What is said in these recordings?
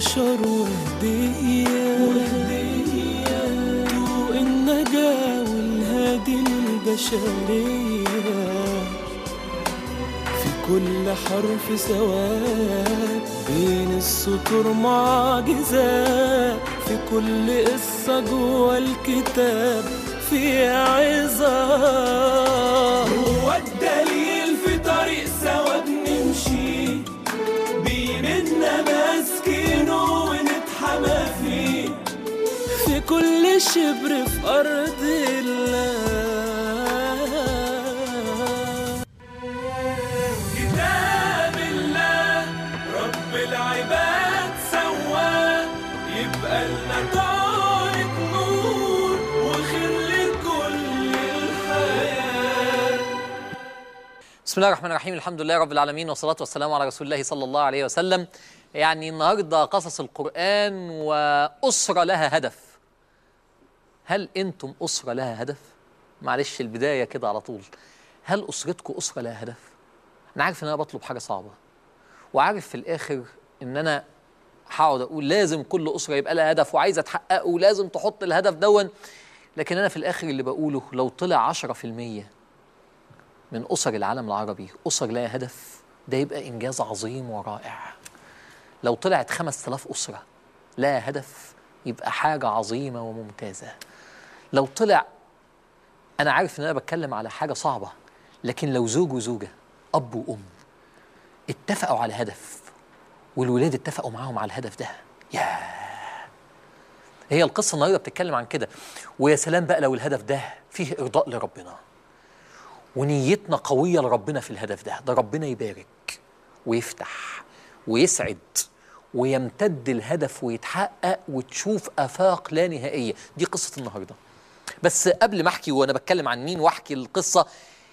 للبشر وهدية ضوء النجاة والهادي للبشرية في كل حرف سواد بين السطور معجزات في كل قصة جوا الكتاب في عظات هو الدليل في طريق سوا بنمشي بإيدنا ماسكينه ونتحمى فيه في كل شبر في أرض الله كتاب الله رب العباد سواه يبقى لنا طارق نور وخير لكل الحياه بسم الله الرحمن الرحيم الحمد لله رب العالمين والصلاة والسلام على رسول الله صلى الله عليه وسلم يعني النهاردة قصص القرآن وأسرة لها هدف هل أنتم أسرة لها هدف؟ معلش البداية كده على طول هل أسرتكم أسرة لها هدف؟ أنا عارف إن أنا بطلب حاجة صعبة وعارف في الآخر إن أنا هقعد أقول لازم كل أسرة يبقى لها هدف وعايزة تحققه ولازم تحط الهدف دون لكن أنا في الآخر اللي بقوله لو طلع 10% من أسر العالم العربي أسر لها هدف ده يبقى إنجاز عظيم ورائع لو طلعت 5000 أسرة لها هدف يبقى حاجة عظيمة وممتازة لو طلع أنا عارف إن أنا بتكلم على حاجة صعبة لكن لو زوج وزوجة أب وأم اتفقوا على هدف والولاد اتفقوا معاهم على الهدف ده ياه هي القصة النهاردة بتتكلم عن كده ويا سلام بقى لو الهدف ده فيه إرضاء لربنا ونيتنا قوية لربنا في الهدف ده ده ربنا يبارك ويفتح ويسعد ويمتد الهدف ويتحقق وتشوف آفاق لا نهائية دي قصة النهاردة بس قبل ما أحكي وأنا بتكلم عن مين وأحكي القصة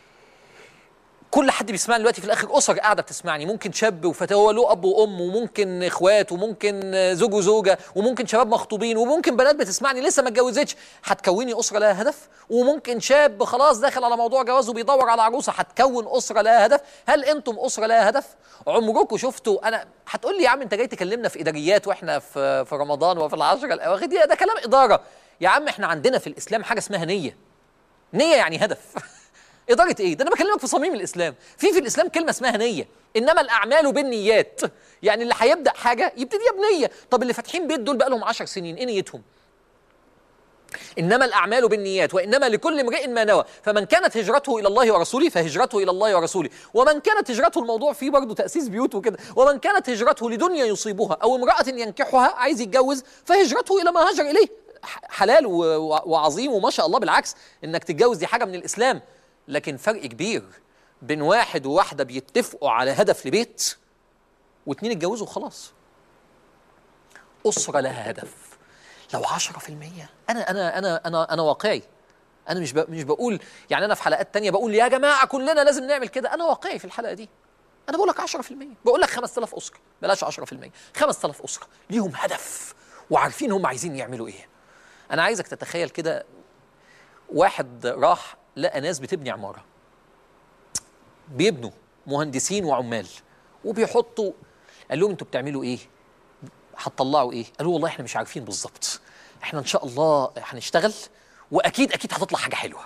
كل حد بيسمعني دلوقتي في الاخر اسر قاعده بتسمعني ممكن شاب وفتاه هو له اب وام وممكن اخوات وممكن زوج وزوجه وممكن شباب مخطوبين وممكن بنات بتسمعني لسه ما اتجوزتش هتكوني اسره لها هدف وممكن شاب خلاص داخل على موضوع جواز وبيدور على عروسه هتكون اسره لها هدف هل انتم اسره لها هدف عمركم شفتوا انا هتقول لي يا عم انت جاي تكلمنا في اداريات واحنا في في رمضان وفي العشره الاواخر دي ده كلام اداره يا عم احنا عندنا في الاسلام حاجه اسمها نيه نيه يعني هدف إدارة إيه؟ ده أنا بكلمك في صميم الإسلام، في في الإسلام كلمة اسمها نية، إنما الأعمال بالنيات، يعني اللي هيبدأ حاجة يبتديها بنية، طب اللي فاتحين بيت دول بقى لهم 10 سنين، إيه نيتهم؟ إنما الأعمال بالنيات وإنما لكل امرئ ما نوى فمن كانت هجرته إلى الله ورسوله فهجرته إلى الله ورسوله ومن كانت هجرته الموضوع فيه برضه تأسيس بيوت وكده ومن كانت هجرته لدنيا يصيبها أو امرأة ينكحها عايز يتجوز فهجرته إلى ما هاجر إليه حلال و- و- وعظيم وما شاء الله بالعكس إنك تتجوز دي حاجة من الإسلام لكن فرق كبير بين واحد وواحدة بيتفقوا على هدف لبيت واتنين اتجوزوا خلاص أسرة لها هدف لو 10% أنا أنا أنا أنا أنا واقعي أنا مش ب- مش بقول يعني أنا في حلقات تانية بقول يا جماعة كلنا لازم نعمل كده أنا واقعي في الحلقة دي أنا بقول لك 10% بقول لك 5000 أسرة بلاش 10% 5000 أسرة ليهم هدف وعارفين هم عايزين يعملوا إيه أنا عايزك تتخيل كده واحد راح لقى ناس بتبني عمارة بيبنوا مهندسين وعمال وبيحطوا قال لهم انتوا بتعملوا ايه؟ هتطلعوا ايه؟ قالوا والله احنا مش عارفين بالظبط احنا ان شاء الله هنشتغل واكيد اكيد هتطلع حاجه حلوه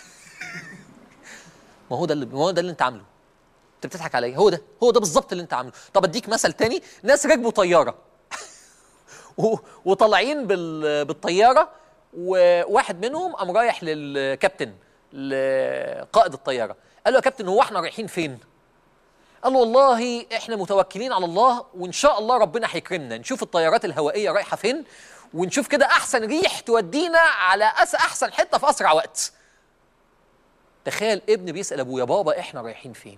ما هو ده اللي ما هو ده اللي انت عامله انت بتضحك عليا هو ده هو ده بالظبط اللي انت عامله طب اديك مثل تاني ناس ركبوا طياره و- وطالعين بال- بالطياره وواحد منهم قام رايح للكابتن لقائد الطياره قال له يا كابتن هو احنا رايحين فين؟ قال له والله احنا متوكلين على الله وان شاء الله ربنا هيكرمنا نشوف الطيارات الهوائيه رايحه فين ونشوف كده احسن ريح تودينا على أس احسن حته في اسرع وقت تخيل ابن بيسال ابوه يا بابا احنا رايحين فين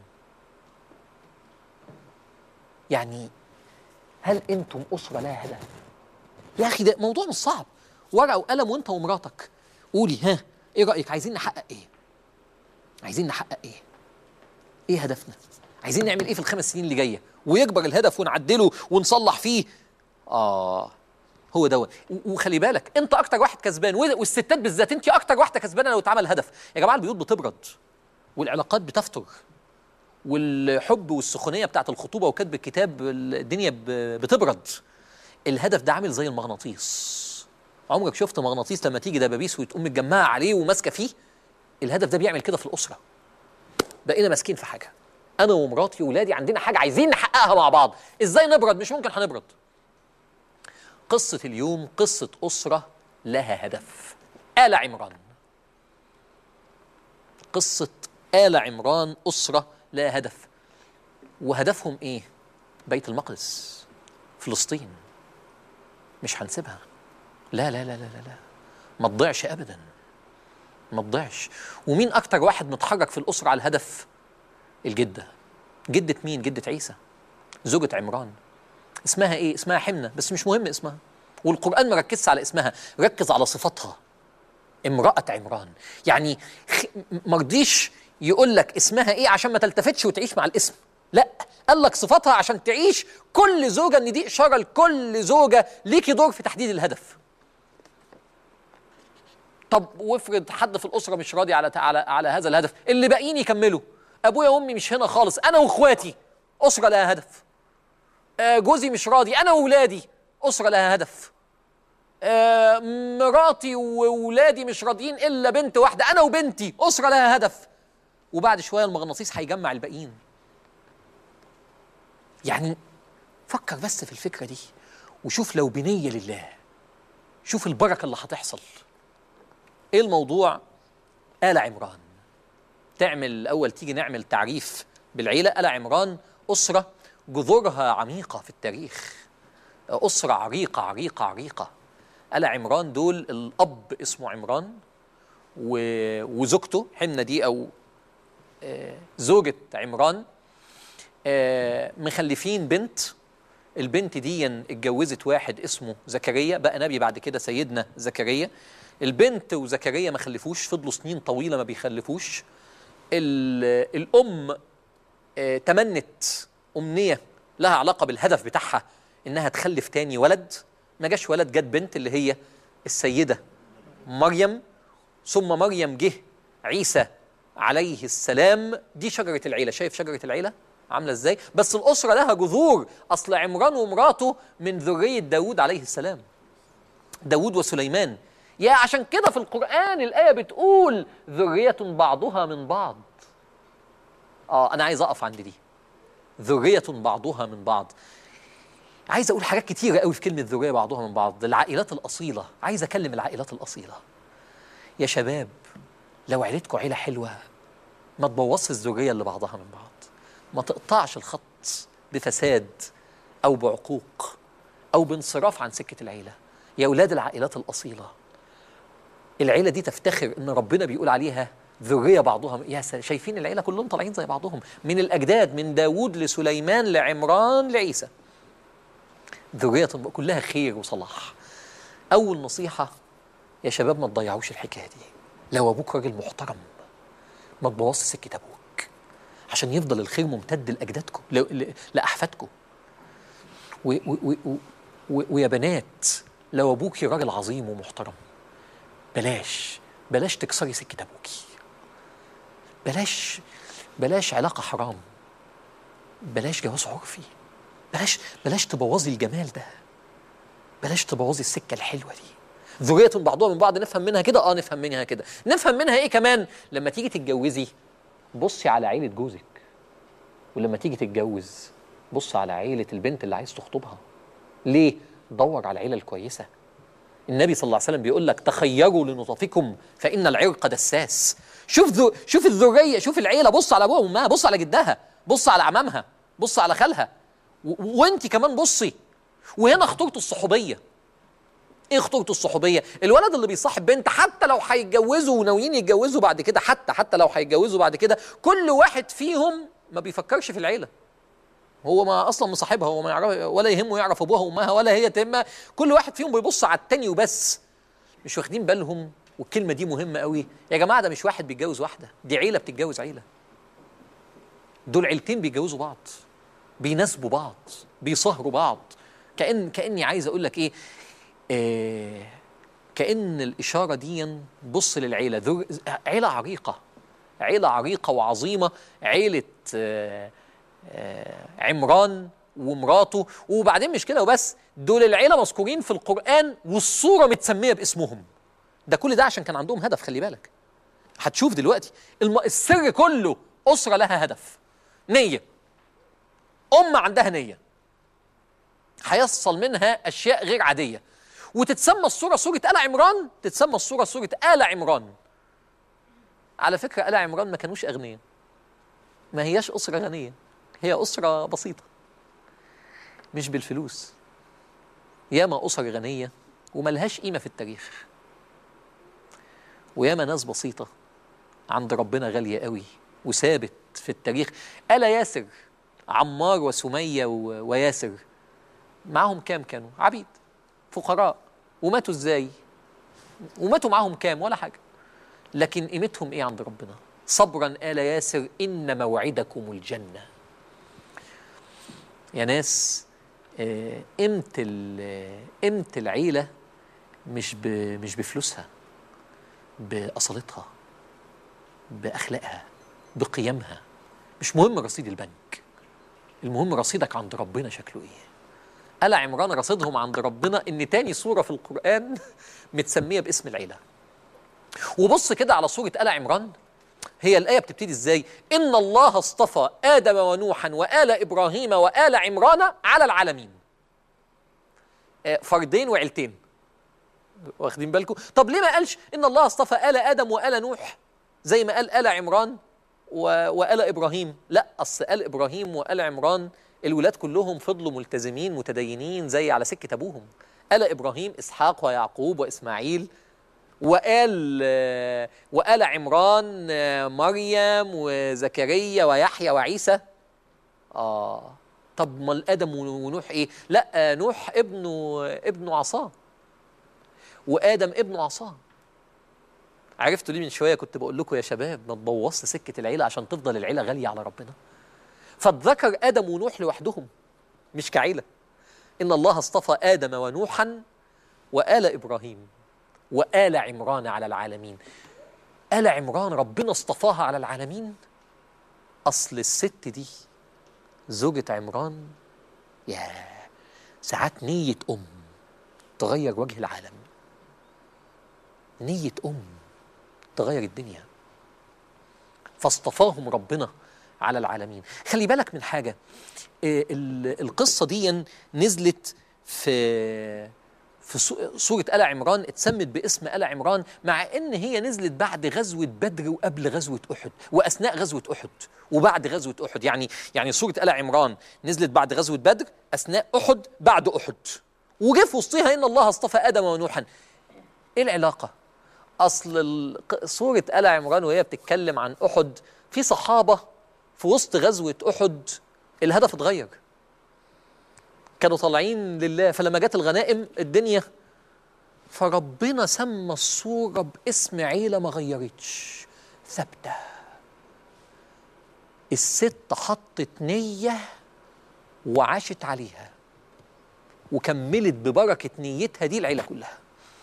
يعني هل انتم اسره لها هدف يا اخي ده موضوع مش صعب ورقه وقلم وانت ومراتك قولي ها ايه رايك عايزين نحقق ايه عايزين نحقق ايه ايه هدفنا عايزين نعمل ايه في الخمس سنين اللي جايه ويكبر الهدف ونعدله ونصلح فيه اه هو دوت و- وخلي بالك انت اكتر واحد كسبان وال- والستات بالذات انت اكتر واحده كسبانه لو اتعمل هدف يا جماعه البيوت بتبرد والعلاقات بتفتر والحب والسخونيه بتاعت الخطوبه وكتب الكتاب الدنيا ب- بتبرد الهدف ده عامل زي المغناطيس عمرك شفت مغناطيس لما تيجي دبابيس وتقوم متجمعه عليه وماسكه فيه الهدف ده بيعمل كده في الاسره بقينا ماسكين في حاجه انا ومراتي وولادي عندنا حاجه عايزين نحققها مع بعض ازاي نبرد مش ممكن هنبرد قصه اليوم قصه اسره لها هدف ال عمران قصه ال عمران اسره لها هدف وهدفهم ايه بيت المقدس فلسطين مش هنسيبها لا لا لا لا لا لا ما تضيعش ابدا ما تضيعش ومين اكتر واحد متحرك في الاسره على الهدف الجده جده مين جده عيسى زوجة عمران اسمها ايه اسمها حمنه بس مش مهم اسمها والقران ما ركزش على اسمها ركز على صفاتها امراه عمران يعني خ- ما رضيش يقول لك اسمها ايه عشان ما تلتفتش وتعيش مع الاسم لا قال لك صفاتها عشان تعيش كل زوجه ان دي اشاره لكل زوجه ليكي دور في تحديد الهدف طب وافرض حد في الاسره مش راضي على على على هذا الهدف اللي باقيين يكملوا ابويا وامي مش هنا خالص انا واخواتي اسره لها هدف آه، جوزي مش راضي انا واولادي اسره لها هدف آه، مراتي وولادي مش راضيين الا بنت واحده انا وبنتي اسره لها هدف وبعد شويه المغناطيس هيجمع الباقيين يعني فكر بس في الفكره دي وشوف لو بنيه لله شوف البركه اللي هتحصل ايه الموضوع آل عمران تعمل الأول تيجي نعمل تعريف بالعيلة آل عمران أسرة جذورها عميقة في التاريخ أسرة عريقة عريقة عريقة آل عمران دول الأب اسمه عمران و... وزوجته حنة دي أو آه، زوجة عمران آه، مخلفين بنت البنت دي اتجوزت واحد اسمه زكريا بقى نبي بعد كده سيدنا زكريا البنت وزكريا ما خلفوش فضلوا سنين طويله ما بيخلفوش ال- الام آه، تمنت امنيه لها علاقه بالهدف بتاعها انها تخلف تاني ولد ما جاش ولد جت بنت اللي هي السيده مريم ثم مريم جه عيسى عليه السلام دي شجره العيله شايف شجره العيله عامله ازاي بس الاسره لها جذور اصل عمران ومراته من ذريه داود عليه السلام داود وسليمان يا عشان كده في القرآن الآية بتقول ذرية بعضها من بعض آه أنا عايز أقف عند دي ذرية بعضها من بعض عايز أقول حاجات كتيرة قوي في كلمة ذرية بعضها من بعض العائلات الأصيلة عايز أكلم العائلات الأصيلة يا شباب لو عيلتكم عيلة حلوة ما تبوظش الذرية اللي بعضها من بعض ما تقطعش الخط بفساد أو بعقوق أو بانصراف عن سكة العيلة يا أولاد العائلات الأصيلة العيلة دي تفتخر إن ربنا بيقول عليها ذرية بعضها يا س- شايفين العيلة كلهم طالعين زي بعضهم من الأجداد من داوود لسليمان لعمران لعيسى ذرية كلها خير وصلاح أول نصيحة يا شباب ما تضيعوش الحكاية دي لو أبوك راجل محترم ما تبوظش سكة أبوك عشان يفضل الخير ممتد لأجدادكم ل- ل- لأحفادكم و- و- و- و- و- ويا بنات لو ابوكي راجل عظيم ومحترم بلاش بلاش تكسري سكه ابوكي بلاش بلاش علاقه حرام بلاش جواز عرفي بلاش بلاش تبوظي الجمال ده بلاش تبوظي السكه الحلوه دي ذرية بعضها من بعض نفهم منها كده اه نفهم منها كده نفهم منها ايه كمان لما تيجي تتجوزي بصي على عيلة جوزك ولما تيجي تتجوز بص على عيلة البنت اللي عايز تخطبها ليه؟ دور على العيلة الكويسة النبي صلى الله عليه وسلم بيقول لك تخيروا لنطفكم فإن العرق دساس شوف ذو شوف الذرية شوف العيلة بص على أبوها وأمها بص على جدها بص على عمامها بص على خالها و- وانت كمان بصي وهنا خطورة الصحوبية ايه خطورة الصحوبية؟ الولد اللي بيصاحب بنت حتى لو هيتجوزوا وناويين يتجوزوا بعد كده حتى حتى لو هيتجوزوا بعد كده كل واحد فيهم ما بيفكرش في العيلة هو ما اصلا مصاحبها هو ما يعرف ولا يهمه يعرف ابوها وامها ولا هي تهمها كل واحد فيهم بيبص على التاني وبس مش واخدين بالهم والكلمه دي مهمه قوي يا جماعه ده مش واحد بيتجوز واحده دي عيله بتتجوز عيله دول عيلتين بيتجوزوا بعض بيناسبوا بعض بيصهروا بعض كان كاني عايز اقول لك ايه آه كان الاشاره دي بص للعيله ذر... عيله عريقه عيله عريقه وعظيمه عيله آه آه، عمران ومراته وبعدين مش كده وبس دول العيله مذكورين في القران والصوره متسميه باسمهم ده كل ده عشان كان عندهم هدف خلي بالك هتشوف دلوقتي الم... السر كله اسره لها هدف نيه ام عندها نيه هيحصل منها اشياء غير عاديه وتتسمى الصوره سوره ال عمران تتسمى الصوره سوره ال عمران على فكره ال عمران ما كانوش اغنياء ما هياش اسره غنيه هي اسره بسيطه مش بالفلوس ياما اسر غنيه وملهاش قيمه في التاريخ وياما ناس بسيطه عند ربنا غاليه قوي وثابت في التاريخ الا ياسر عمار وسميه و- وياسر معاهم كام كانوا عبيد فقراء وماتوا ازاي وماتوا معاهم كام ولا حاجه لكن قيمتهم ايه عند ربنا صبرا آل ياسر إن موعدكم الجنة يا ناس آه، قيمة ال- قيمة العيلة مش ب... مش بفلوسها بأصالتها بأخلاقها بقيمها مش مهم رصيد البنك المهم رصيدك عند ربنا شكله ايه آل عمران رصيدهم عند ربنا ان تاني سورة في القرآن متسمية باسم العيلة وبص كده على سورة آل عمران هي الآية بتبتدي ازاي إن الله اصطفى آدم ونوحا وآل إبراهيم وآل عمران على العالمين آه، فردين وعيلتين واخدين بالكم طب ليه ما قالش إن الله اصطفى آل آدم وآل نوح زي ما قال آل عمران و... وآل إبراهيم لا أصل آل إبراهيم وآل عمران الولاد كلهم فضلوا ملتزمين متدينين زي على سكة أبوهم آل إبراهيم إسحاق ويعقوب وإسماعيل وقال آه، وقال عمران آه، مريم وزكريا ويحيى وعيسى اه طب ما ادم ونوح ايه لا آه، نوح ابنه ابنه عصاه وادم ابنه عصاه عرفتوا ليه من شويه كنت بقول لكم يا شباب ما تبوظش سكه العيله عشان تفضل العيله غاليه على ربنا فاتذكر ادم ونوح لوحدهم مش كعيله ان الله اصطفى ادم ونوحا وال ابراهيم وآل عمران على العالمين آل عمران ربنا اصطفاها على العالمين أصل الست دي زوجة عمران يا ساعات نية أم تغير وجه العالم نية أم تغير الدنيا فاصطفاهم ربنا على العالمين خلي بالك من حاجة إيه، ال- القصة دي نزلت في في سو- سورة آل عمران اتسمت باسم آل عمران مع ان هي نزلت بعد غزوة بدر وقبل غزوة احد واثناء غزوة احد وبعد غزوة احد يعني يعني سورة آل عمران نزلت بعد غزوة بدر اثناء احد بعد احد وجه في وسطها ان الله اصطفى ادم ونوحا ايه العلاقة؟ اصل ال- ق- سورة آل عمران وهي بتتكلم عن احد في صحابة في وسط غزوة احد الهدف اتغير كانوا طالعين لله فلما جت الغنائم الدنيا فربنا سمى الصورة باسم عيلة ما غيرتش ثابتة الست حطت نية وعاشت عليها وكملت ببركة نيتها دي العيلة كلها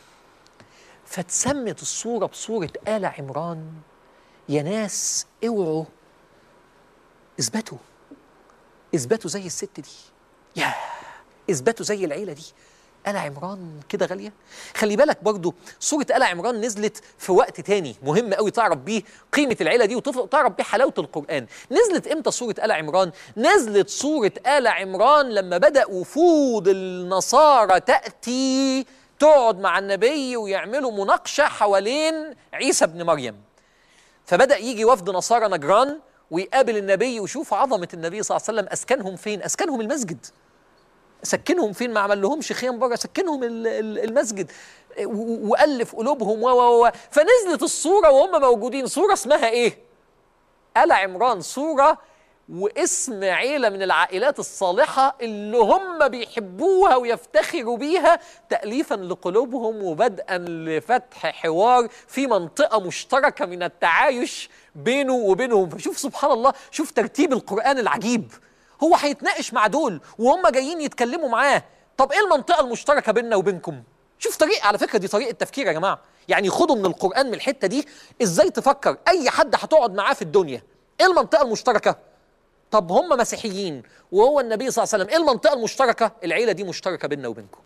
فاتسمت الصورة بصورة آل عمران يا ناس اوعوا اثبتوا اثبتوا زي الست دي ياه اثبتوا زي العيله دي آل عمران كده غاليه خلي بالك برضو سوره آل عمران نزلت في وقت تاني مهم قوي تعرف بيه قيمه العيله دي وتعرف بيه حلاوه القران نزلت امتى سوره آل عمران نزلت سوره آل عمران لما بدا وفود النصارى تاتي تقعد مع النبي ويعملوا مناقشه حوالين عيسى ابن مريم فبدا يجي وفد نصارى نجران ويقابل النبي ويشوف عظمه النبي صلى الله عليه وسلم اسكنهم فين اسكنهم المسجد سكنهم فين ما عمل لهمش خيام بره سكنهم ال- ال- المسجد و- والف قلوبهم و و و فنزلت الصوره وهم موجودين صوره اسمها ايه آل عمران صوره واسم عيله من العائلات الصالحه اللي هم بيحبوها ويفتخروا بيها تاليفا لقلوبهم وبدءا لفتح حوار في منطقه مشتركه من التعايش بينه وبينهم فشوف سبحان الله شوف ترتيب القران العجيب هو هيتناقش مع دول وهم جايين يتكلموا معاه طب ايه المنطقه المشتركه بيننا وبينكم شوف طريقه على فكره دي طريقه تفكير يا جماعه يعني خدوا من القران من الحته دي ازاي تفكر اي حد هتقعد معاه في الدنيا ايه المنطقه المشتركه طب هم مسيحيين وهو النبي صلى الله عليه وسلم ايه المنطقه المشتركه العيله دي مشتركه بيننا وبينكم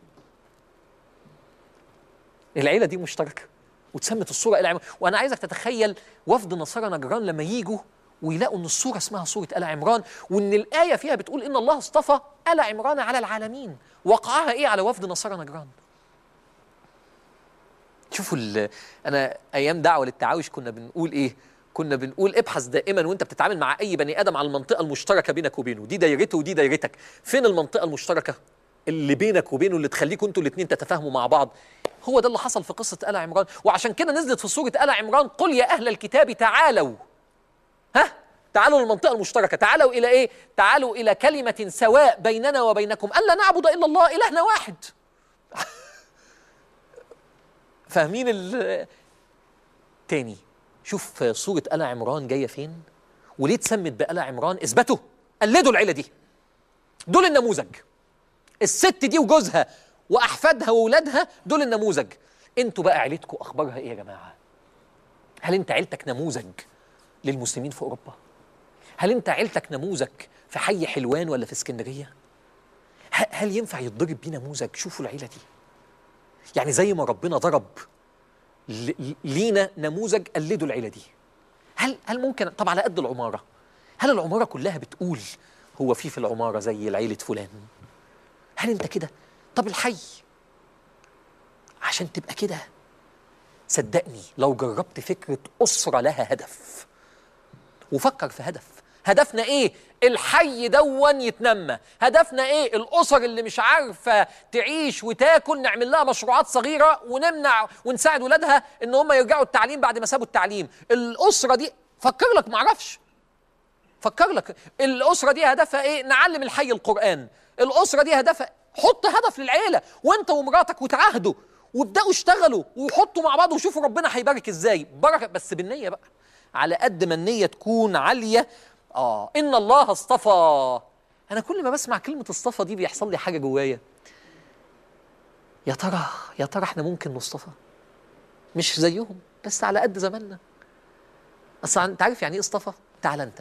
العيله دي مشتركه وتسمت الصوره ال عمران وانا عايزك تتخيل وفد نصارى نجران لما يجوا ويلاقوا ان الصوره اسمها صوره ال عمران وان الايه فيها بتقول ان الله اصطفى ال عمران على العالمين وقعها ايه على وفد نصارى نجران شوفوا ال- انا ايام دعوه للتعايش كنا بنقول ايه كنا بنقول ابحث دائما وانت بتتعامل مع اي بني ادم على المنطقه المشتركه بينك وبينه دي دايرته ودي دايرتك فين المنطقه المشتركه اللي بينك وبينه اللي تخليكم انتوا الاثنين تتفاهموا مع بعض هو ده اللي حصل في قصه ال عمران وعشان كده نزلت في سوره ال عمران قل يا اهل الكتاب تعالوا ها تعالوا للمنطقه المشتركه تعالوا الى ايه تعالوا الى كلمه سواء بيننا وبينكم الا نعبد الا الله الهنا واحد فاهمين ال تاني شوف سورة آل عمران جاية فين وليه اتسمت بآل عمران اثبتوا قلدوا العيلة دي دول النموذج الست دي وجوزها وأحفادها وولادها دول النموذج انتوا بقى عيلتكم أخبارها إيه يا جماعة هل انت عيلتك نموذج للمسلمين في أوروبا هل انت عيلتك نموذج في حي حلوان ولا في اسكندرية ه- هل ينفع يتضرب بيه نموذج شوفوا العيلة دي يعني زي ما ربنا ضرب ل- لينا نموذج قلدوا العيله دي هل هل ممكن طب على قد العماره هل العماره كلها بتقول هو في في العماره زي العيله فلان هل انت كده طب الحي عشان تبقى كده صدقني لو جربت فكره اسره لها هدف وفكر في هدف هدفنا ايه الحي دون يتنمى هدفنا ايه الاسر اللي مش عارفه تعيش وتاكل نعمل لها مشروعات صغيره ونمنع ونساعد ولادها ان هم يرجعوا التعليم بعد ما سابوا التعليم الاسره دي فكر لك معرفش فكر لك الاسره دي هدفها ايه نعلم الحي القران الاسره دي هدفها حط هدف للعيله وانت ومراتك وتعاهدوا وابداوا اشتغلوا وحطوا مع بعض وشوفوا ربنا هيبارك ازاي بركه بس بالنيه بقى على قد ما النيه تكون عاليه اه ان الله اصطفى انا كل ما بسمع كلمه اصطفى دي بيحصل لي حاجه جوايا يا ترى يا ترى احنا ممكن نصطفى مش زيهم بس على قد زماننا اصل انت عارف يعني ايه اصطفى تعال انت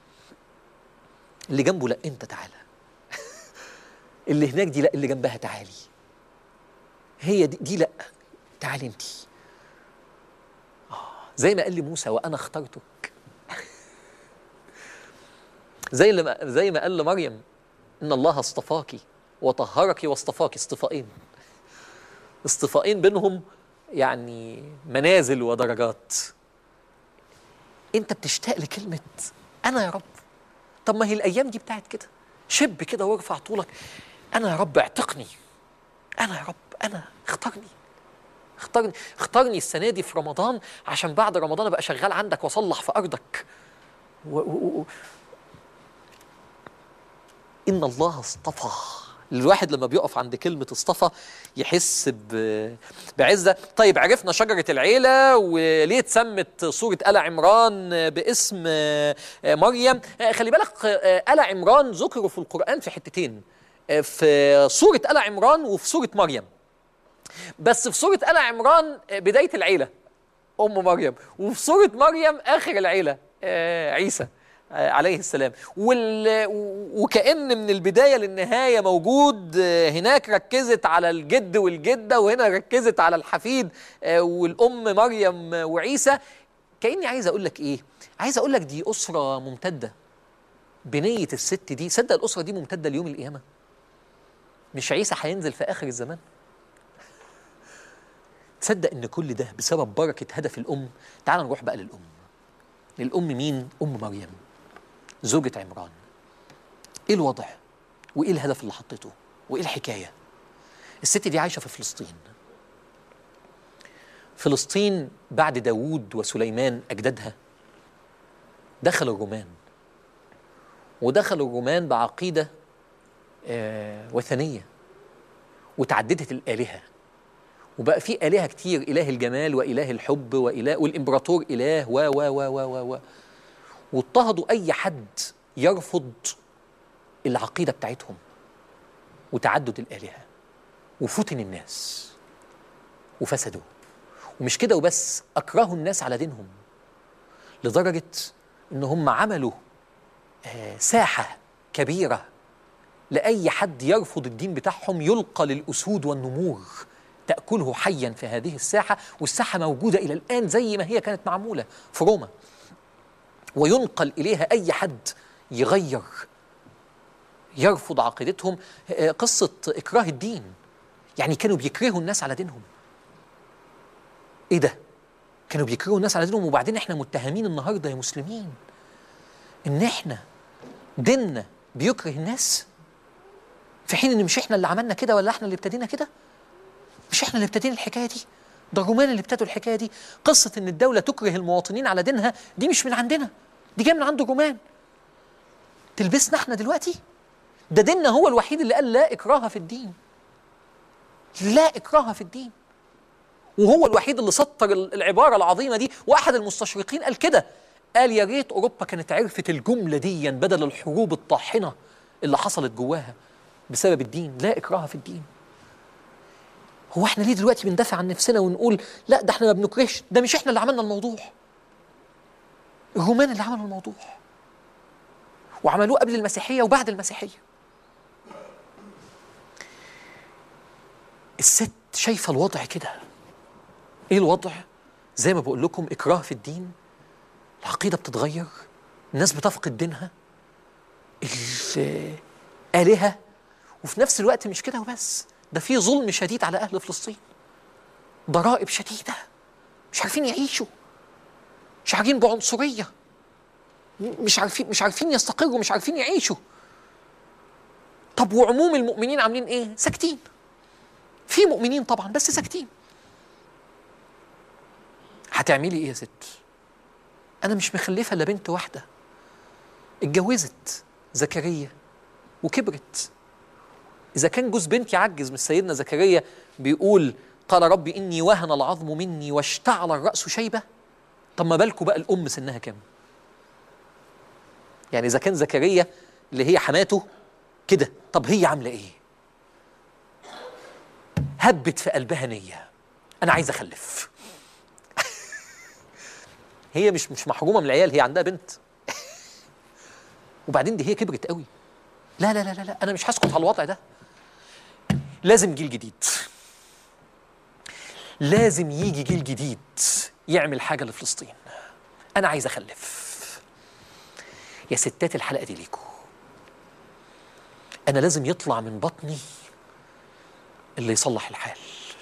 اللي جنبه لا انت تعالى اللي هناك دي لا اللي جنبها تعالي هي دي, دي لا تعالي انت آه زي ما قال لي موسى وانا اخترتك زي اللي ما زي ما قال لمريم ان الله اصطفاكي وطهرك واصطفاك اصطفائين اصطفائين بينهم يعني منازل ودرجات انت بتشتاق لكلمه انا يا رب طب ما هي الايام دي بتاعت كده شب كده وارفع طولك انا يا رب اعتقني انا يا رب انا اختارني اختارني اختارني السنه دي في رمضان عشان بعد رمضان ابقى شغال عندك واصلح في ارضك و و و ان الله اصطفى الواحد لما بيقف عند كلمة اصطفى يحس ب... بعزة طيب عرفنا شجرة العيلة وليه اتسمت سورة آل عمران باسم مريم خلي بالك آل عمران ذكروا في القرآن في حتتين في سورة آل عمران وفي سورة مريم بس في سورة آل عمران بداية العيلة أم مريم وفي سورة مريم آخر العيلة عيسى عليه السلام وال... وكأن من البداية للنهاية موجود هناك ركزت على الجد والجدة وهنا ركزت على الحفيد والأم مريم وعيسى كأني عايز أقول لك إيه عايز أقول لك دي أسرة ممتدة بنية الست دي صدق الأسرة دي ممتدة ليوم القيامة مش عيسى هينزل في آخر الزمان تصدق ان كل ده بسبب بركه هدف الام تعال نروح بقى للام الام مين ام مريم زوجة عمران ايه الوضع وايه الهدف اللي حطيته وايه الحكايه الست دي عايشه في فلسطين فلسطين بعد داوود وسليمان اجدادها دخل الرومان ودخلوا الرومان بعقيده آه وثنيه وتعددت الالهه وبقى في آلهة كتير إله الجمال وإله الحب وإله والإمبراطور إله و و و و و و واضطهدوا أي حد يرفض العقيدة بتاعتهم وتعدد الآلهة وفتن الناس وفسدوا ومش كده وبس أكرهوا الناس على دينهم لدرجة إن هم عملوا آه، ساحه كبيره لاي حد يرفض الدين بتاعهم يلقى للاسود والنمور تاكله حيا في هذه الساحه والساحه موجوده الى الان زي ما هي كانت معموله في روما وينقل اليها اي حد يغير يرفض عقيدتهم آه، قصه اكراه الدين يعني كانوا بيكرهوا الناس على دينهم ايه ده كانوا بيكرهوا الناس على دينهم وبعدين احنا متهمين النهارده يا مسلمين ان احنا ديننا بيكره الناس في حين ان مش احنا اللي عملنا كده ولا احنا اللي ابتدينا كده مش احنا اللي ابتدينا الحكايه دي ده الرومان اللي ابتدوا الحكايه دي قصه ان الدوله تكره المواطنين على دينها دي مش من عندنا دي جايه من عند الرومان تلبسنا احنا دلوقتي ده ديننا هو الوحيد اللي قال لا اكراه في الدين لا اكراه في الدين وهو الوحيد اللي سطر ال- العباره العظيمه دي واحد المستشرقين قال كده قال يا ريت اوروبا كانت عرفت الجمله دي بدل الحروب الطاحنه اللي حصلت جواها بسبب الدين لا اكراه في الدين هو احنا ليه دلوقتي بندافع عن نفسنا ونقول لا ده احنا ما بنكرهش ده مش احنا اللي عملنا الموضوع الرومان اللي عملوا الموضوع وعملوه قبل المسيحيه وبعد المسيحيه الست شايفه الوضع كده ايه الوضع زي ما بقول لكم اكراه في الدين العقيده بتتغير الناس بتفقد دينها الالهه وفي نفس الوقت مش كده وبس ده في ظلم شديد على اهل فلسطين ضرائب شديده مش عارفين يعيشوا مش عارفين بعنصريه م- مش عارفين مش عارفين يستقروا مش عارفين يعيشوا طب وعموم المؤمنين عاملين ايه ساكتين في مؤمنين طبعا بس ساكتين هتعملي ايه يا ست انا مش مخلفه الا بنت واحده اتجوزت زكريا وكبرت اذا كان جوز بنتي عجز من سيدنا زكريا بيقول قال ربي اني وهن العظم مني واشتعل الراس شيبه طب ما بالكم بقى الام سنها كام يعني اذا كان زكريا اللي هي حماته كده طب هي عامله ايه هبت في قلبها نيه انا عايز اخلف هي مش مش محرومه من العيال هي عندها بنت وبعدين دي هي كبرت قوي لا لا لا لا, لا انا مش هسكت على الوضع ده لازم جيل جديد لازم يجي جيل جديد يعمل حاجه لفلسطين انا عايز اخلف يا ستات الحلقه دي ليكوا انا لازم يطلع من بطني اللي يصلح الحال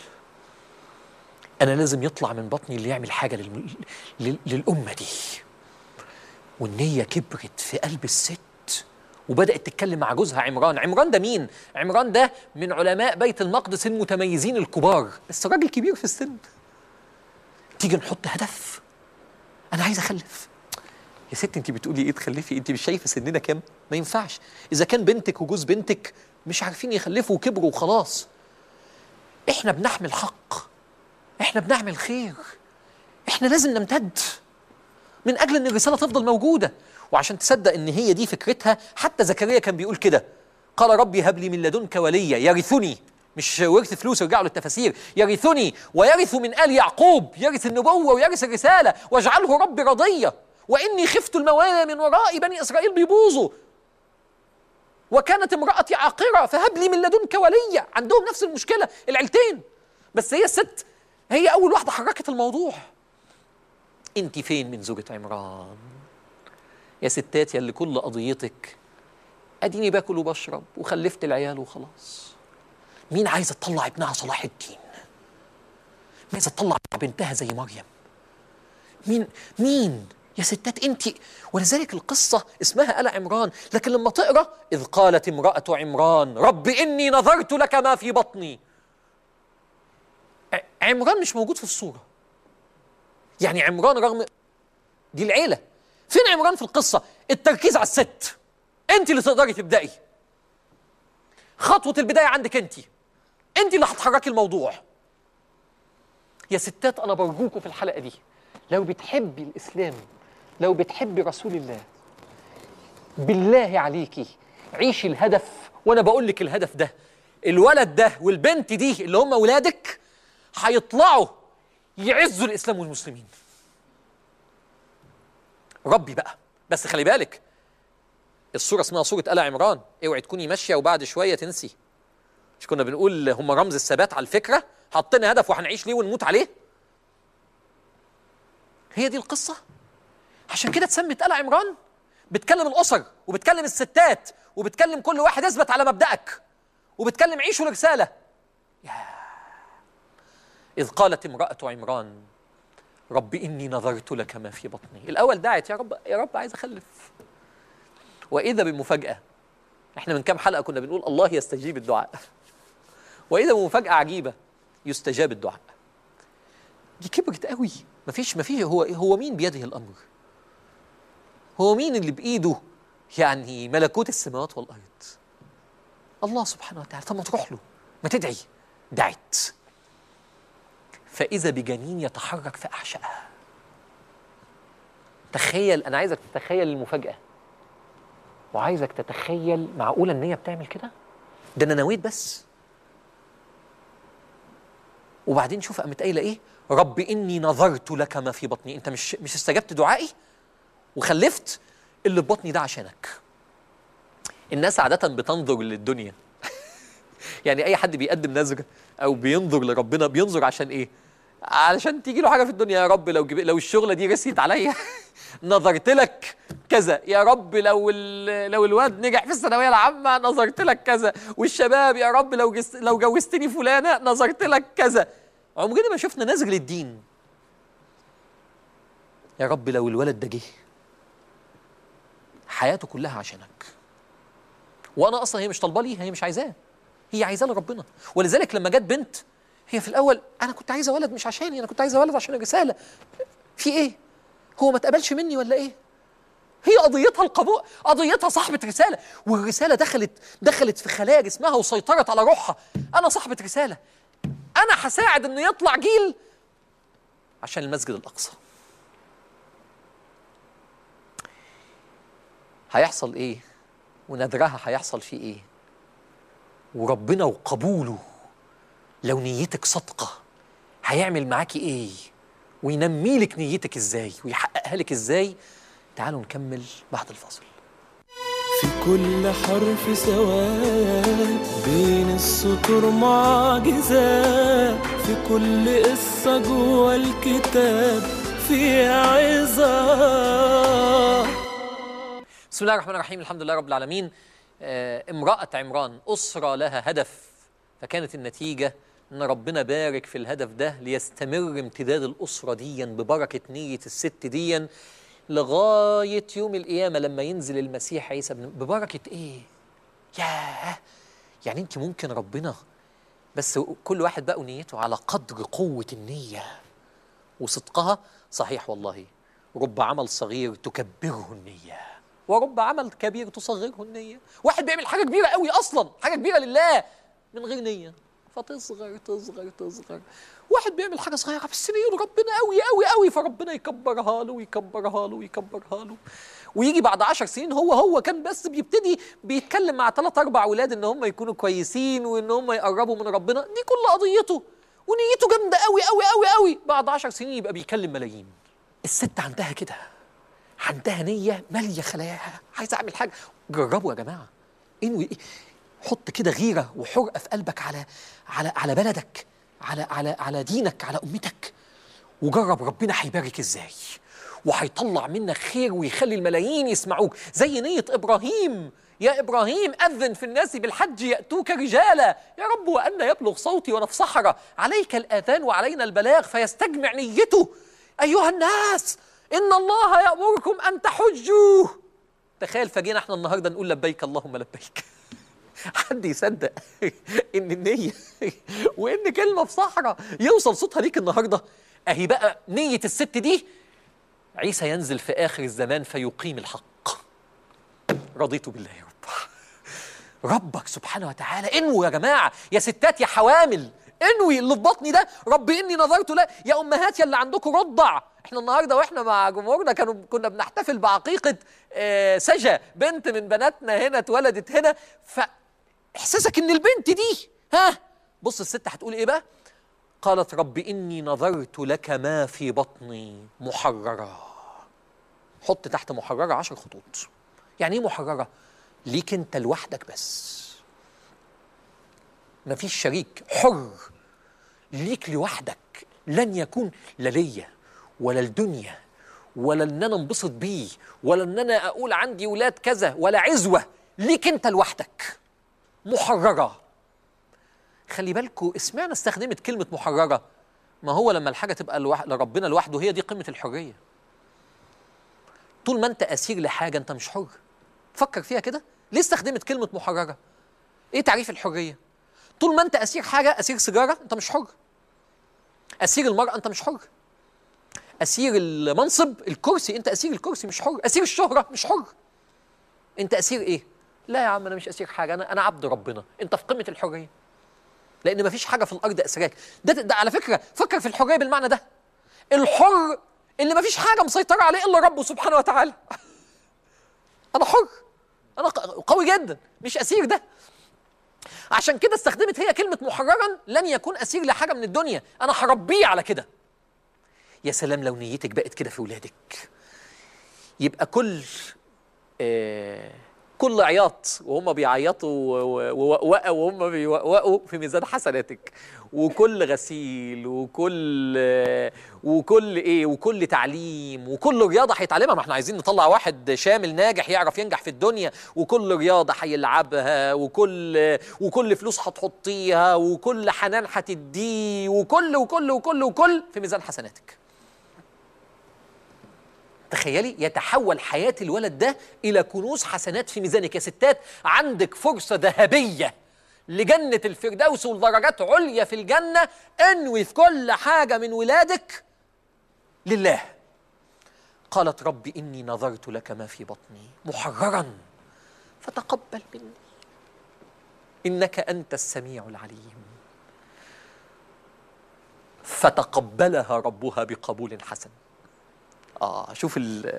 انا لازم يطلع من بطني اللي يعمل حاجه للم... لل... للامه دي والنيه كبرت في قلب الست وبدات تتكلم مع جوزها عمران عمران ده مين عمران ده من علماء بيت المقدس المتميزين الكبار بس راجل كبير في السن تيجي نحط هدف انا عايز اخلف يا ست انت بتقولي ايه تخلفي انت مش شايفه سننا كام ما ينفعش اذا كان بنتك وجوز بنتك مش عارفين يخلفوا وكبروا وخلاص احنا بنحمل حق احنا بنعمل خير احنا لازم نمتد من اجل ان الرساله تفضل موجوده وعشان تصدق ان هي دي فكرتها حتى زكريا كان بيقول كده قال ربي هب لي من لدنك وليا يرثني مش ورث فلوس ارجعوا للتفاسير يرثني ويرث من ال يعقوب يرث النبوه ويرث الرساله واجعله ربي رضيا واني خفت الموالى من ورائي بني اسرائيل بيبوظوا وكانت امرأتي عاقرة فهب لي من لدنك وليا عندهم نفس المشكلة العيلتين بس هي الست هي أول واحدة حركت الموضوع أنت فين من زوجة عمران يا ستات يا اللي كل قضيتك أديني باكل وبشرب وخلفت العيال وخلاص مين عايزة تطلع ابنها صلاح الدين مين عايزة تطلع بنتها زي مريم مين مين يا ستات انت ولذلك القصه اسمها ال عمران لكن لما تقرا اذ قالت امراه عمران رب اني نظرت لك ما في بطني ع- عمران مش موجود في الصوره يعني عمران رغم دي العيله فين عمران في القصه التركيز على الست انت اللي تقدري تبداي خطوه البدايه عندك انت انت اللي هتحركي الموضوع يا ستات انا برجوكوا في الحلقه دي لو بتحبي الاسلام لو بتحبي رسول الله بالله عليكي عيشي الهدف وانا بقول لك الهدف ده الولد ده والبنت دي اللي هم ولادك هيطلعوا يعزوا الاسلام والمسلمين ربي بقى بس خلي بالك السوره اسمها سوره ال عمران اوعي تكوني ماشيه وبعد شويه تنسي مش كنا بنقول هم رمز الثبات على الفكره حاطين هدف وهنعيش ليه ونموت عليه هي دي القصه عشان كده اتسمت ال عمران بتكلم الاسر وبتكلم الستات وبتكلم كل واحد اثبت على مبدأك وبتكلم عيشوا الرساله يا اذ قالت امراه عمران رب اني نظرت لك ما في بطني الاول دعت يا رب يا رب عايز اخلف واذا بمفاجاه احنا من كام حلقه كنا بنقول الله يستجيب الدعاء واذا بمفاجاه عجيبه يستجاب الدعاء دي كبرت قوي مفيش مفيش هو هو مين بيده الامر هو مين اللي بايده يعني ملكوت السماوات والارض الله سبحانه وتعالى طب ما تروح له ما تدعي دعت فاذا بجنين يتحرك في احشائها تخيل انا عايزك تتخيل المفاجاه وعايزك تتخيل معقوله ان هي بتعمل كده ده انا نويت بس وبعدين شوف قامت قايله ايه رب اني نظرت لك ما في بطني انت مش مش استجبت دعائي وخلفت اللي في بطني ده عشانك الناس عاده بتنظر للدنيا يعني اي حد بيقدم نذر او بينظر لربنا بينظر عشان ايه علشان تيجي له حاجه في الدنيا يا رب لو جب... لو الشغله دي رسيت عليا نظرت لك كذا يا رب لو ال... لو الواد نجح في الثانويه العامه نظرت لك كذا والشباب يا رب لو جس... لو جوزتني فلانه نظرت لك كذا عمرنا ما شفنا نذر للدين يا رب لو الولد ده جه حياته كلها عشانك وانا اصلا هي مش طالبه لي هي مش عايزاه هي عايزاه لربنا ولذلك لما جت بنت هي في الاول انا كنت عايزه ولد مش عشاني انا كنت عايزه ولد عشان الرساله في ايه هو ما اتقبلش مني ولا ايه هي قضيتها القبول قضيتها صاحبة رسالة والرسالة دخلت دخلت في خلايا جسمها وسيطرت على روحها أنا صاحبة رسالة أنا هساعد إنه يطلع جيل عشان المسجد الأقصى هيحصل إيه ونذرها هيحصل فيه إيه وربنا وقبوله لو نيتك صادقة هيعمل معاكي ايه وينمي لك نيتك ازاي ويحققها لك ازاي تعالوا نكمل بعد الفاصل في كل حرف سواد بين السطور معجزات في كل قصة جوه الكتاب في عظات بسم الله الرحمن الرحيم الحمد لله رب العالمين آه، امرأة عمران أسرة لها هدف فكانت النتيجة ان ربنا بارك في الهدف ده ليستمر امتداد الاسره ديا ببركه نيه الست ديا لغايه يوم القيامه لما ينزل المسيح عيسى ابن ببركه ايه؟ ياه يعني انت ممكن ربنا بس كل واحد بقى نيته على قدر قوه النيه وصدقها صحيح والله رب عمل صغير تكبره النيه ورب عمل كبير تصغره النيه واحد بيعمل حاجه كبيره قوي اصلا حاجه كبيره لله من غير نيه فتصغر تصغر تصغر واحد بيعمل حاجه صغيره بس نيته ربنا قوي قوي قوي فربنا يكبرها له ويكبرها له ويكبرها له ويجي بعد عشر سنين هو هو كان بس بيبتدي بيتكلم مع ثلاث اربع اولاد ان هم يكونوا كويسين وان هم يقربوا من ربنا دي كل قضيته ونيته جامده قوي قوي قوي قوي بعد عشر سنين يبقى بيكلم ملايين الست عندها كده عندها نيه ماليه خلاياها عايزه اعمل حاجه جربوا يا جماعه انوي حط كده غيره وحرقه في قلبك على على على بلدك على على على دينك على امتك وجرب ربنا هيبارك ازاي وهيطلع منك خير ويخلي الملايين يسمعوك زي نية إبراهيم يا إبراهيم أذن في الناس بالحج يأتوك رجالا يا رب وأن يبلغ صوتي وأنا في صحراء عليك الآذان وعلينا البلاغ فيستجمع نيته أيها الناس إن الله يأمركم أن تحجوا تخيل فجينا احنا النهارده نقول لبيك اللهم لبيك حد يصدق ان النيه وان كلمه في صحراء يوصل صوتها ليك النهارده اهي بقى نيه الست دي عيسى ينزل في اخر الزمان فيقيم الحق رضيت بالله يا رب ربك سبحانه وتعالى انووا يا جماعه يا ستات يا حوامل انوي اللي في بطني ده رب اني نظرت له يا امهات يا اللي عندكم رضع احنا النهارده واحنا مع جمهورنا كانوا كنا بنحتفل بعقيقه آه، سجا بنت من بناتنا هنا اتولدت هنا فاحساسك ان البنت دي ها بص الست هتقول ايه بقى قالت رب اني نظرت لك ما في بطني محررا حط تحت محررة عشر خطوط يعني ايه محرره ليك انت لوحدك بس مفيش شريك حر ليك لوحدك لن يكون لا ليا ولا الدنيا ولا ان انا انبسط بيه ولا ان انا اقول عندي ولاد كذا ولا عزوه ليك انت لوحدك محرره خلي بالكوا اسمعنا استخدمت كلمه محرره ما هو لما الحاجه تبقى لوح... لربنا لوحده هي دي قمه الحريه طول ما انت اسير لحاجه انت مش حر فكر فيها كده ليه استخدمت كلمه محرره ايه تعريف الحريه طول ما انت اسير حاجه اسير سيجاره انت مش حر اسير المراه انت مش حر اسير المنصب الكرسي انت اسير الكرسي مش حر اسير الشهره مش حر انت اسير ايه لا يا عم انا مش اسير حاجه انا انا عبد ربنا انت في قمه الحريه لان مفيش حاجه في الارض اسراك ده, ده على فكره فكر في الحريه بالمعنى ده الحر اللي مفيش حاجه مسيطره عليه الا ربه سبحانه وتعالى انا حر انا ق- قوي جدا مش اسير ده عشان كده استخدمت هي كلمه محررا لن يكون اسير لحاجه من الدنيا انا هربيه على كده يا سلام لو نيتك بقت كده في ولادك يبقى كل آه كل عياط وهم بيعيطوا و- و- ووقوا وهم بيوقوا في ميزان حسناتك وكل غسيل وكل آه، وكل ايه وكل تعليم وكل رياضه هيتعلمها ما احنا عايزين نطلع واحد شامل ناجح يعرف ينجح في الدنيا وكل رياضه هيلعبها وكل آه، وكل فلوس هتحطيها وكل حنان هتديه وكل وكل وكل وكل في ميزان حسناتك تخيلي يتحول حياة الولد ده إلى كنوز حسنات في ميزانك يا ستات عندك فرصة ذهبية لجنة الفردوس ودرجات عليا في الجنة انوي في كل حاجة من ولادك لله قالت رب إني نظرت لك ما في بطني محررا فتقبل مني إنك أنت السميع العليم فتقبلها ربها بقبول حسن اه شوف ال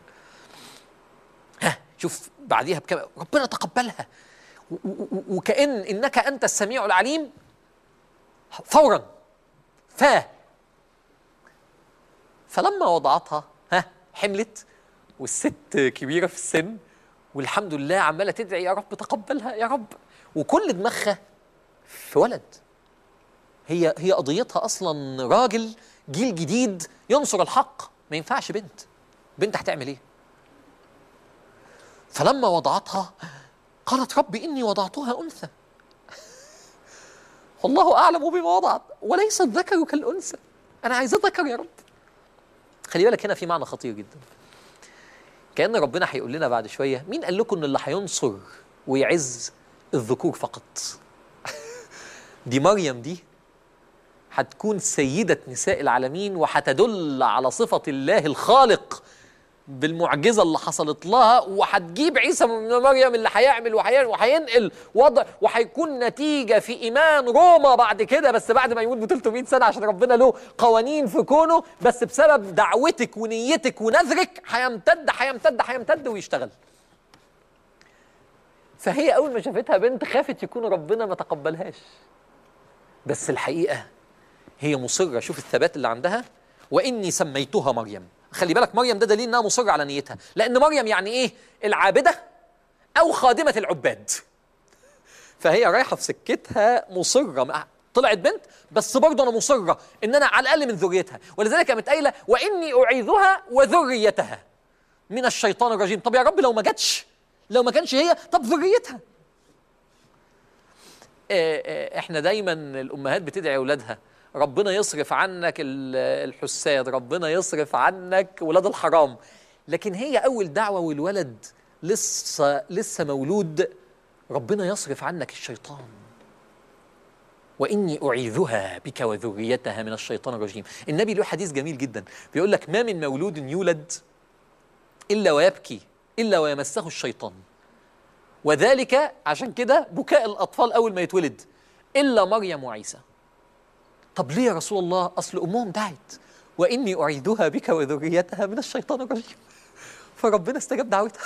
ها شوف بعديها بكم ربنا تقبلها و- و- و- وكأن انك انت السميع العليم فورا ف فلما وضعتها ها حملت والست كبيره في السن والحمد لله عماله تدعي يا رب تقبلها يا رب وكل دماغها في ولد هي هي قضيتها اصلا راجل جيل جديد ينصر الحق ما ينفعش بنت بنت هتعمل ايه فلما وضعتها قالت رب اني وضعتها انثى والله اعلم بما وضعت وليس الذكر كالانثى انا عايزاه ذكر يا رب خلي بالك هنا في معنى خطير جدا كان ربنا هيقول لنا بعد شويه مين قال لكم ان اللي هينصر ويعز الذكور فقط دي مريم دي هتكون سيدة نساء العالمين وهتدل على صفة الله الخالق بالمعجزة اللي حصلت لها وهتجيب عيسى من مريم اللي هيعمل وهي- وهينقل وضع وهيكون نتيجة في إيمان روما بعد كده بس بعد ما يموت ب 300 سنة عشان ربنا له قوانين في كونه بس بسبب دعوتك ونيتك ونذرك هيمتد هيمتد هيمتد ويشتغل فهي أول ما شافتها بنت خافت يكون ربنا ما تقبلهاش بس الحقيقة هي مصرة شوف الثبات اللي عندها وإني سميتها مريم خلي بالك مريم ده دليل إنها مصرة على نيتها لأن مريم يعني إيه العابدة أو خادمة العباد فهي رايحة في سكتها مصرة مع- طلعت بنت بس برضه أنا مصرة إن أنا على الأقل من ذريتها ولذلك قامت قايلة وإني أعيذها وذريتها من الشيطان الرجيم طب يا رب لو ما جاتش لو ما كانش هي طب ذريتها آه، آه، احنا دايما الامهات بتدعي اولادها ربنا يصرف عنك ال- الحساد ربنا يصرف عنك ولاد الحرام لكن هي اول دعوه والولد لسه لسه مولود ربنا يصرف عنك الشيطان واني اعيذها بك وذريتها من الشيطان الرجيم النبي له حديث جميل جدا بيقول لك ما من مولود يولد الا ويبكي الا ويمسه الشيطان وذلك عشان كده بكاء الاطفال اول ما يتولد الا مريم وعيسى طب ليه يا رسول الله اصل امهم دعت واني اعيذها بك وذريتها من الشيطان الرجيم فربنا استجاب دعوتها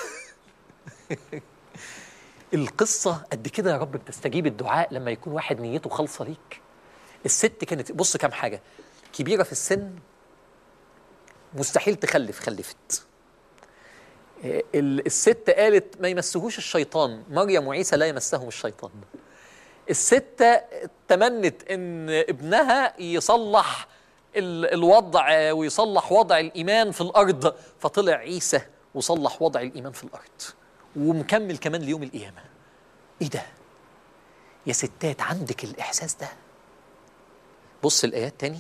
القصه قد كده يا رب بتستجيب الدعاء لما يكون واحد نيته خالصه ليك الست كانت بص كام حاجه كبيره في السن مستحيل تخلف خلفت ال- الست قالت ما يمسهوش الشيطان مريم وعيسى لا يمسهم الشيطان الستة تمنت ان ابنها يصلح ال- الوضع ويصلح وضع الايمان في الارض فطلع عيسى وصلح وضع الايمان في الارض ومكمل كمان ليوم القيامه ايه ده يا ستات عندك الاحساس ده بص الايات تاني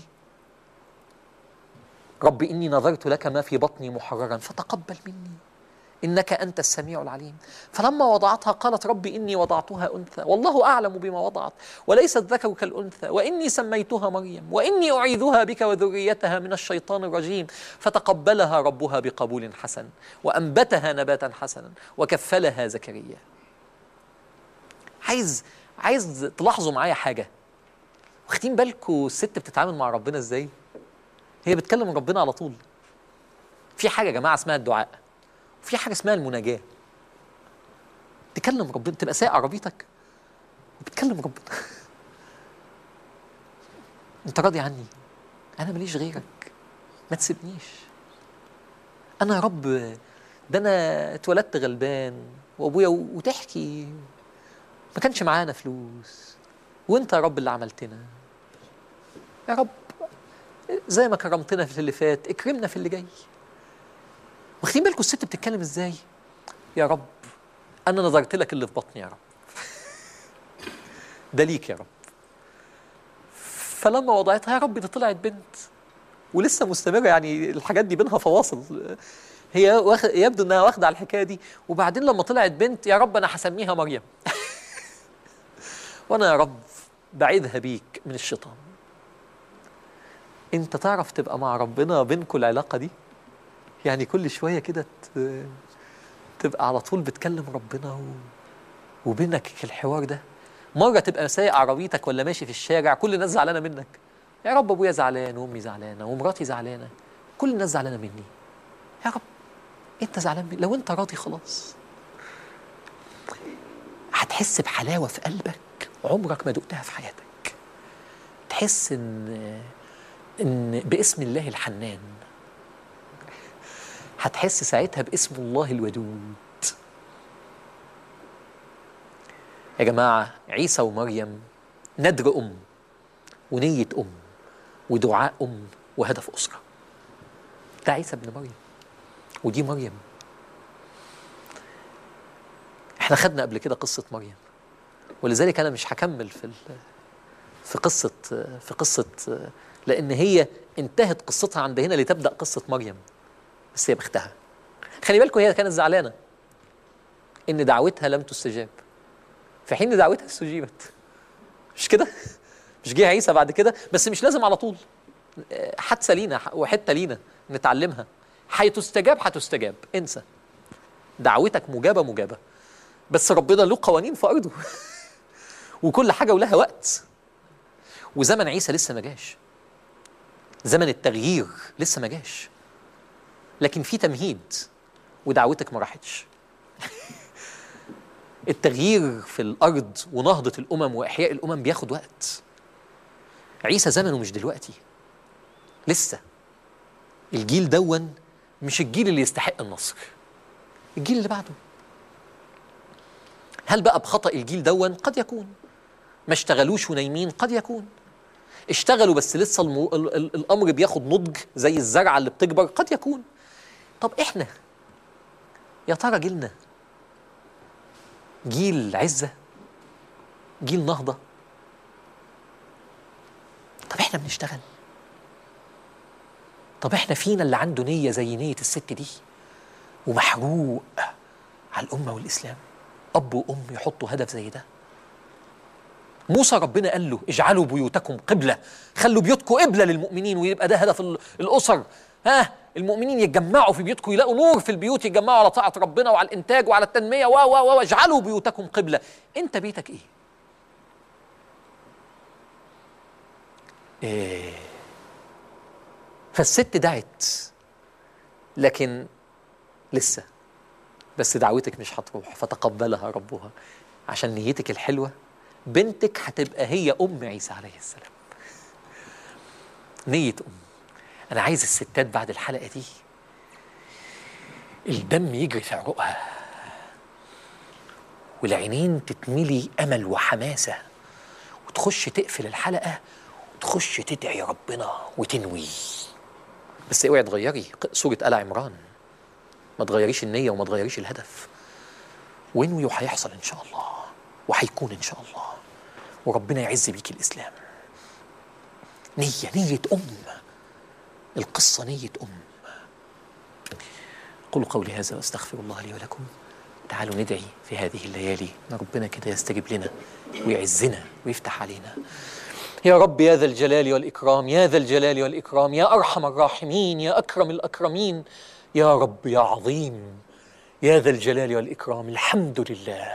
رب اني نظرت لك ما في بطني محررا فتقبل مني انك انت السميع العليم فلما وضعتها قالت رب اني وضعتها انثى والله اعلم بما وضعت وليس الذكر كالانثى واني سميتها مريم واني اعيذها بك وذريتها من الشيطان الرجيم فتقبلها ربها بقبول حسن وانبتها نباتا حسنا وكفلها زكريا عايز عايز تلاحظوا معايا حاجه واخدين بالكم الست بتتعامل مع ربنا ازاي هي بتكلم ربنا على طول في حاجه يا جماعه اسمها الدعاء وفي حاجه اسمها المناجاه تكلم ربنا تبقى سايق عربيتك وبتكلم ربنا انت راضي عني انا ماليش غيرك ما تسيبنيش انا يا رب ده انا اتولدت غلبان وابويا وتحكي ما كانش معانا فلوس وانت يا رب اللي عملتنا يا رب زي ما كرمتنا في اللي فات اكرمنا في اللي جاي واخدين بالكم الست بتتكلم ازاي يا رب انا نظرت لك اللي في بطني يا رب ده ليك يا رب فلما وضعتها يا رب دي طلعت بنت ولسه مستمره يعني الحاجات دي بينها فواصل هي واخ... يبدو انها واخده على الحكايه دي وبعدين لما طلعت بنت يا رب انا هسميها مريم وانا يا رب بعيدها بيك من الشيطان انت تعرف تبقى مع ربنا بينكم العلاقه دي يعني كل شويه كده ت- تبقى على طول بتكلم ربنا و... وبينك الحوار ده مره تبقى سايق عربيتك ولا ماشي في الشارع كل الناس زعلانه منك يا رب ابويا زعلان وامي زعلانه ومراتي زعلانه كل الناس زعلانه مني يا رب انت زعلان مني لو انت راضي خلاص هتحس بحلاوه في قلبك عمرك ما دقتها في حياتك تحس ان ان باسم الله الحنان هتحس ساعتها باسم الله الودود يا جماعة عيسى ومريم ندر أم ونية أم ودعاء أم وهدف أسرة ده عيسى ابن مريم ودي مريم احنا خدنا قبل كده قصة مريم ولذلك أنا مش هكمل في ال- في قصة في قصة لأن هي انتهت قصتها عند هنا لتبدأ قصة مريم بس هي بختها خلي بالكم هي كانت زعلانة إن دعوتها لم تستجاب في حين دعوتها استجيبت مش كده؟ مش جه عيسى بعد كده بس مش لازم على طول آه، حادثة لينا وحتة لينا نتعلمها هتستجاب هتستجاب انسى دعوتك مجابة مجابة بس ربنا له قوانين في أرضه وكل حاجة ولها وقت وزمن عيسى لسه ما جاش زمن التغيير لسه ما جاش لكن في تمهيد ودعوتك ما راحتش التغيير في الارض ونهضه الامم واحياء الامم بياخد وقت عيسى زمنه مش دلوقتي لسه الجيل دون مش الجيل اللي يستحق النصر الجيل اللي بعده هل بقى بخطأ الجيل دون قد يكون ما اشتغلوش ونايمين قد يكون اشتغلوا بس لسه المو... ال... ال... الامر بياخد نضج زي الزرعه اللي بتكبر قد يكون طب احنا يا ترى جيلنا جيل عزه جيل نهضه طب احنا بنشتغل طب احنا فينا اللي عنده نيه زي نيه الست دي ومحروق على الامه والاسلام اب وام يحطوا هدف زي ده موسى ربنا قال له اجعلوا بيوتكم قبلة خلوا بيوتكم قبلة للمؤمنين ويبقى ده هدف ال- الأسر ها المؤمنين يتجمعوا في بيوتكم يلاقوا نور في البيوت يتجمعوا على طاعة ربنا وعلى الإنتاج وعلى التنمية و و و واجعلوا بيوتكم قبلة أنت بيتك إيه؟ إيه فالست دعت لكن لسه بس دعوتك مش هتروح فتقبلها ربها عشان نيتك الحلوه بنتك هتبقى هي ام عيسى عليه السلام نيه ام انا عايز الستات بعد الحلقه دي الدم يجري في عروقها والعينين تتملي امل وحماسه وتخش تقفل الحلقه وتخش تدعي ربنا وتنوي بس اوعي تغيري سوره ال عمران ما تغيريش النيه وما تغيريش الهدف وانوي وهيحصل ان شاء الله وهيكون ان شاء الله وربنا يعز بيك الاسلام نيه نيه ام القصه نيه ام قولوا قولي هذا واستغفر الله لي ولكم تعالوا ندعي في هذه الليالي ان ربنا كده يستجيب لنا ويعزنا ويفتح علينا يا رب يا ذا الجلال والإكرام يا ذا الجلال والإكرام يا أرحم الراحمين يا أكرم الأكرمين يا رب يا عظيم يا ذا الجلال والإكرام الحمد لله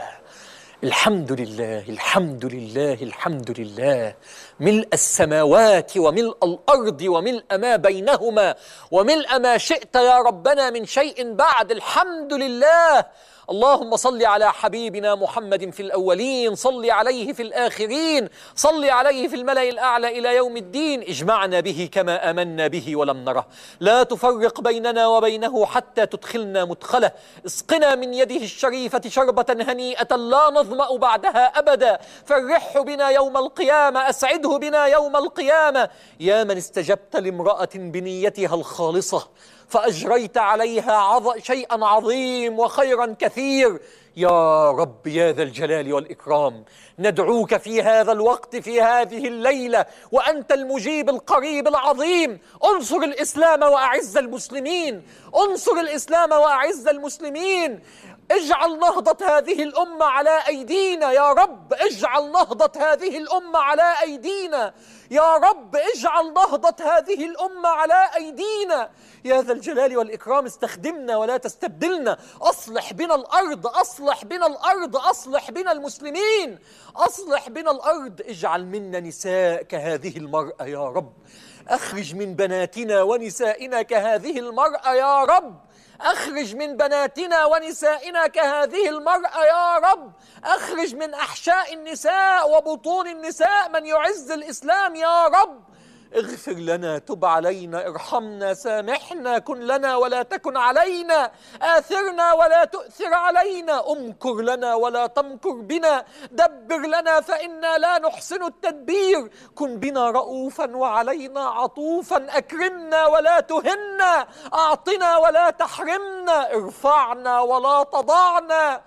الحمد لله الحمد لله الحمد لله ملء السماوات وملء الارض وملء ما بينهما وملء ما شئت يا ربنا من شيء بعد الحمد لله اللهم صل على حبيبنا محمد في الاولين صل عليه في الاخرين صل عليه في الملا الاعلى الى يوم الدين اجمعنا به كما امنا به ولم نره لا تفرق بيننا وبينه حتى تدخلنا مدخله اسقنا من يده الشريفه شربه هنيئه لا نظما بعدها ابدا فرحه بنا يوم القيامه اسعده بنا يوم القيامه يا من استجبت لامراه بنيتها الخالصه فأجريت عليها عظ... شيئا عظيم وخيرا كثير يا رب يا ذا الجلال والإكرام ندعوك في هذا الوقت في هذه الليلة وأنت المجيب القريب العظيم انصر الإسلام وأعز المسلمين انصر الإسلام وأعز المسلمين اجعل نهضة هذه الأمة على أيدينا يا رب اجعل نهضة هذه الأمة على أيدينا يا رب اجعل نهضة هذه الأمة على أيدينا يا ذا الجلال والإكرام استخدمنا ولا تستبدلنا أصلح بنا الأرض أصلح بنا الأرض أصلح بنا المسلمين أصلح بنا الأرض اجعل منا نساء كهذه المرأة يا رب أخرج من بناتنا ونسائنا كهذه المرأة يا رب أخرج من بناتنا ونسائنا كهذه المرأة يا رب أخرج من أحشاء النساء وبطون النساء من يعز الإسلام يا رب اغفر لنا تب علينا ارحمنا سامحنا كن لنا ولا تكن علينا آثرنا ولا تؤثر علينا امكر لنا ولا تمكر بنا دبر لنا فإنا لا نحسن التدبير كن بنا رؤوفا وعلينا عطوفا أكرمنا ولا تهنا أعطنا ولا تحرمنا ارفعنا ولا تضعنا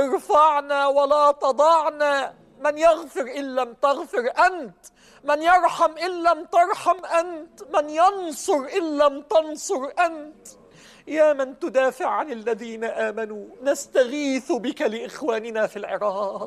ارفعنا ولا تضعنا من يغفر إن لم تغفر أنت من يرحم إن لم ترحم أنت من ينصر إن لم تنصر أنت يا من تدافع عن الذين آمنوا نستغيث بك لإخواننا في العراق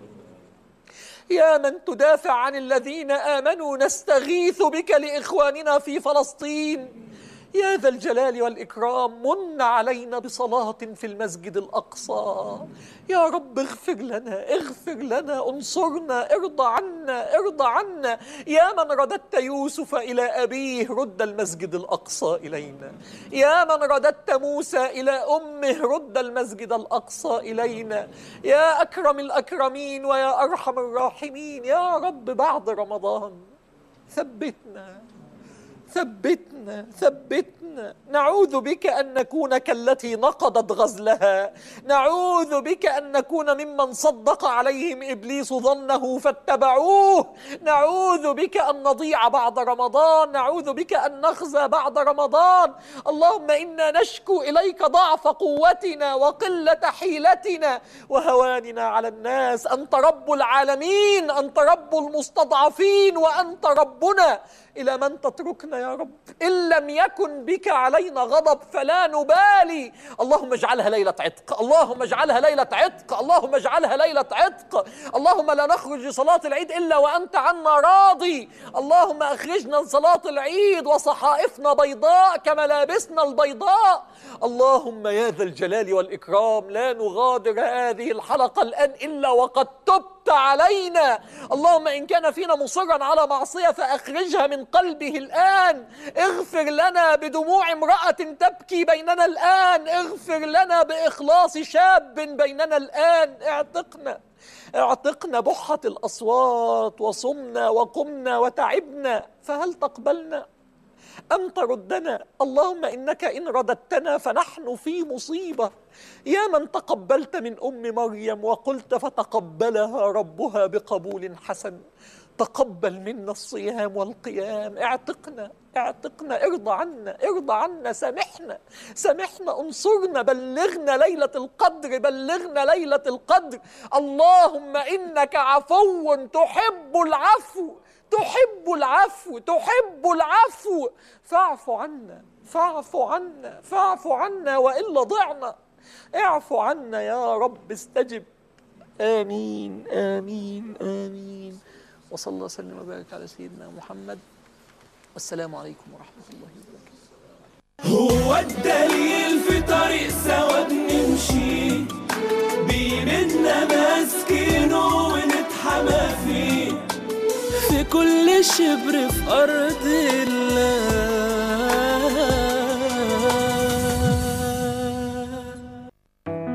يا من تدافع عن الذين آمنوا نستغيث بك لإخواننا في فلسطين يا ذا الجلال والإكرام من علينا بصلاة في المسجد الأقصى يا رب اغفر لنا اغفر لنا انصرنا ارضى عنا ارضى عنا يا من رددت يوسف إلى أبيه رد المسجد الأقصى إلينا يا من رددت موسى إلى أمه رد المسجد الأقصى إلينا يا أكرم الأكرمين ويا أرحم الراحمين يا رب بعد رمضان ثبتنا ثبتنا ثبتنا نعوذ بك ان نكون كالتي نقضت غزلها نعوذ بك ان نكون ممن صدق عليهم ابليس ظنه فاتبعوه نعوذ بك ان نضيع بعد رمضان نعوذ بك ان نخزى بعد رمضان اللهم انا نشكو اليك ضعف قوتنا وقله حيلتنا وهواننا على الناس انت رب العالمين انت رب المستضعفين وانت ربنا إلى من تتركنا يا رب إن لم يكن بك علينا غضب فلا نبالي اللهم اجعلها ليلة عتق اللهم اجعلها ليلة عتق اللهم اجعلها ليلة عتق اللهم لا نخرج لصلاة العيد إلا وأنت عنا راضي اللهم أخرجنا لصلاة العيد وصحائفنا بيضاء كملابسنا البيضاء اللهم يا ذا الجلال والإكرام لا نغادر هذه الحلقة الآن إلا وقد تبت علينا اللهم إن كان فينا مصرا على معصية فأخرجها من قلبه الآن اغفر لنا بدموع امرأة تبكي بيننا الآن اغفر لنا بإخلاص شاب بيننا الآن اعتقنا اعتقنا بحة الأصوات وصمنا وقمنا وتعبنا فهل تقبلنا أن تردنا اللهم إنك إن رددتنا فنحن في مصيبة يا من تقبلت من أم مريم وقلت فتقبلها ربها بقبول حسن تقبل منا الصيام والقيام اعتقنا اعتقنا ارضى عنا ارضى عنا سامحنا سامحنا انصرنا بلغنا ليلة القدر بلغنا ليلة القدر اللهم إنك عفو تحب العفو تحب العفو تحب العفو فاعف عنا فاعف عنا فاعف عنا وإلا ضعنا اعف عنا يا رب استجب آمين آمين آمين وصلى الله وسلم وبارك على سيدنا محمد والسلام عليكم ورحمة الله وبركاته هو الدليل في طريق سوا بنمشي بيمنا ماسكينه ونتحمى فيه في كل شبر في أرض الله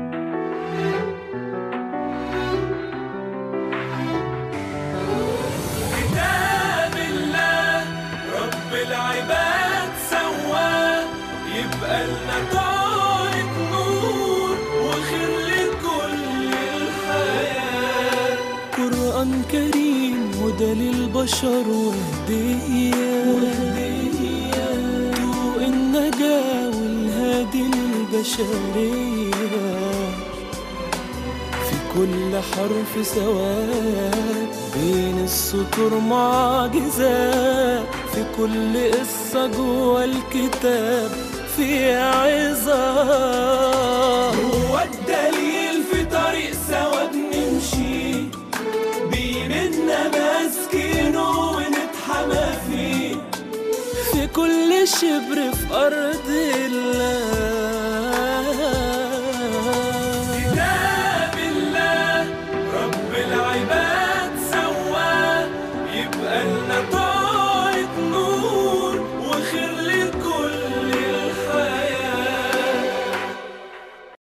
كتاب الله رب العباد سواه يبقى لنا طارق نور وخير لكل الحياة قرآن كريم هدى للبشر وهدية ضوء النجاة والهادي البشرية في كل حرف سواد بين السطور معجزات في كل قصة جوه الكتاب في عظات هو الدليل في طريق سوا بنمشي بيمنا ماسكينه ونتحمى فيه في كل شبر في أرض الله